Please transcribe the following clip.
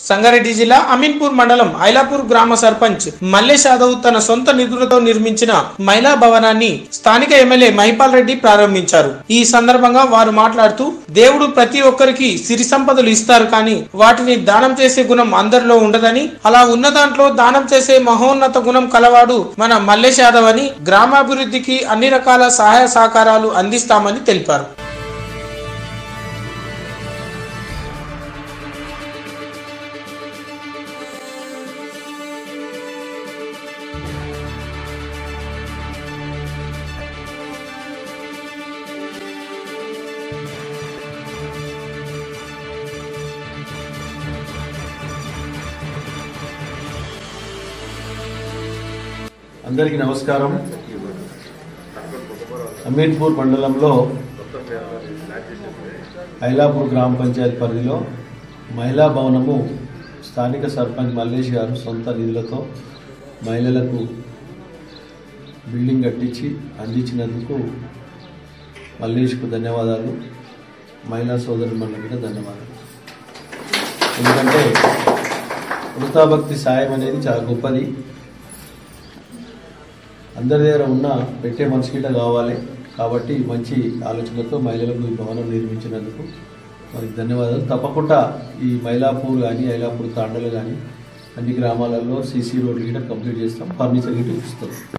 సంగారెడ్డి జిల్లా అమీన్పూర్ మండలం ఐలాపూర్ గ్రామ సర్పంచ్ మల్లేష్ యాదవ్ తన సొంత నిధులతో నిర్మించిన మహిళా భవనాన్ని స్థానిక ఎమ్మెల్యే మహిపాల్ రెడ్డి ప్రారంభించారు ఈ సందర్భంగా వారు మాట్లాడుతూ దేవుడు ప్రతి ఒక్కరికి సిరి సంపదలు ఇస్తారు కానీ వాటిని దానం చేసే గుణం అందరిలో ఉండదని అలా ఉన్న దాంట్లో దానం చేసే మహోన్నత గుణం కలవాడు మన మల్లేష్ యాదవ్ అని గ్రామాభివృద్ధికి అన్ని రకాల సహాయ సహకారాలు అందిస్తామని తెలిపారు అందరికీ నమస్కారం అమీన్పూర్ మండలంలో ఐలాపూర్ గ్రామ పంచాయతీ పరిధిలో మహిళా భవనము స్థానిక సర్పంచ్ మల్లేష్ గారు సొంత నిధులతో మహిళలకు బిల్డింగ్ కట్టించి అందించినందుకు మల్లేష్కు ధన్యవాదాలు మహిళా సోదరు కూడా ధన్యవాదాలు ఎందుకంటే వృతాభక్తి సాయం అనేది చాలా గొప్పది అందరి దగ్గర ఉన్న పెట్టే మనిషి గిట్ట కావాలి కాబట్టి మంచి ఆలోచనతో మహిళలకు ఈ భవనం నిర్మించినందుకు వారికి ధన్యవాదాలు తప్పకుండా ఈ మైలాపూర్ కానీ ఐలాపూర్ తాండలు కానీ అన్ని గ్రామాలలో సీసీ రోడ్లు గిట్ట కంప్లీట్ చేస్తాం ఫర్నిచర్ గిట్ట ఇస్తాం